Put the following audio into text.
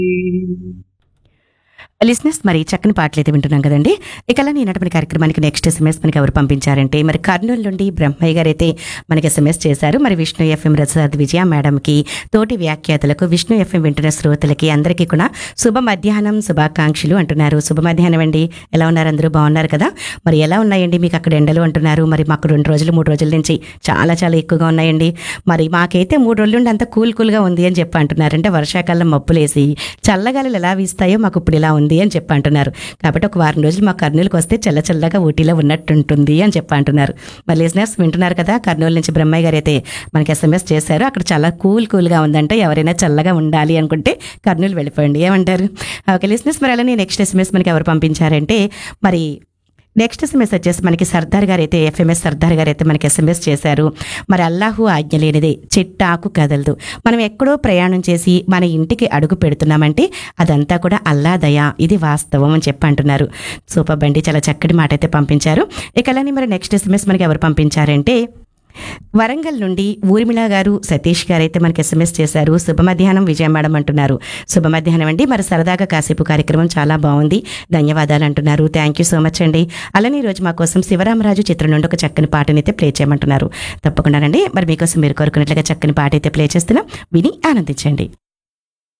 listeners మరి చక్కని పాటలు అయితే వింటున్నాం కదండి ఇక అలా ఈనాటి కార్యక్రమానికి నెక్స్ట్ ఎస్ఎంఎస్ మనకి ఎవరు పంపించారంటే మరి కర్నూలు నుండి బ్రహ్మయ్య గారు అయితే మనకి ఎస్ఎంఎస్ చేశారు మరి విష్ణు ఎఫ్ఎం రసద్ విజయ మేడంకి తోటి వ్యాఖ్యాతలకు విష్ణు ఎఫ్ఎం వింటున్న శ్రోతలకి అందరికీ కూడా శుభ మధ్యాహ్నం శుభాకాంక్షలు అంటున్నారు శుభ మధ్యాహ్నం అండి ఎలా ఉన్నారు అందరూ బాగున్నారు కదా మరి ఎలా ఉన్నాయండి మీకు అక్కడ ఎండలు అంటున్నారు మరి మాకు రెండు రోజులు మూడు రోజుల నుంచి చాలా చాలా ఎక్కువగా ఉన్నాయండి మరి మాకైతే మూడు రోజుల నుండి అంత కూల్ కూల్గా ఉంది అని చెప్పి అంటున్నారు అంటే వర్షాకాలం మబ్బులేసి చల్లగాలులు ఎలా వీస్తాయో మాకు ఇప్పుడు ఇలా ఉంది అని చెప్పి అంటున్నారు కాబట్టి ఒక వారం రోజులు మా కర్నూలుకి వస్తే చల్ల చల్లగా ఊటీలో ఉన్నట్టుంటుంది అని చెప్పి అంటున్నారు మరి లిజనర్స్ వింటున్నారు కదా కర్నూలు నుంచి బ్రహ్మయ్య గారు అయితే మనకి ఎస్ఎంఎస్ చేశారు అక్కడ చాలా కూల్ కూల్గా ఉందంటే ఎవరైనా చల్లగా ఉండాలి అనుకుంటే కర్నూలు వెళ్ళిపోండి ఏమంటారు ఓకే లిజనర్స్ మరి అలానే నెక్స్ట్ ఎస్ఎంఎస్ మనకి ఎవరు పంపించారంటే మరి నెక్స్ట్ ఎస్ఎంఎస్ వచ్చేసి మనకి సర్దార్ గారు అయితే ఎఫ్ఎంఎస్ సర్దార్ గారు అయితే మనకి ఎస్ఎంఎస్ చేశారు మరి అల్లాహు ఆజ్ఞ లేనిదే చిట్టాకు కదలదు మనం ఎక్కడో ప్రయాణం చేసి మన ఇంటికి అడుగు పెడుతున్నామంటే అదంతా కూడా అల్లా దయ ఇది వాస్తవం అని చెప్పి అంటున్నారు సూపర్ బండి చాలా చక్కటి మాట అయితే పంపించారు ఇక అలానే మరి నెక్స్ట్ ఎస్ఎంఎస్ మనకి ఎవరు పంపించారంటే వరంగల్ నుండి ఊర్మిళ గారు సతీష్ గారు అయితే మనకి ఎస్ఎంఎస్ చేశారు శుభ మధ్యాహ్నం విజయ మేడం అంటున్నారు శుభ మధ్యాహ్నం అండి మరి సరదాగా కాసేపు కార్యక్రమం చాలా బాగుంది ధన్యవాదాలు అంటున్నారు థ్యాంక్ యూ సో మచ్ అండి అలానే ఈ రోజు మా కోసం శివరామరాజు చిత్రం నుండి ఒక చక్కని పాటని అయితే ప్లే చేయమంటున్నారు తప్పకుండానండి మరి మీకోసం మీరు కోరుకున్నట్లుగా చక్కని పాట అయితే ప్లే చేస్తున్నాం విని ఆనందించండి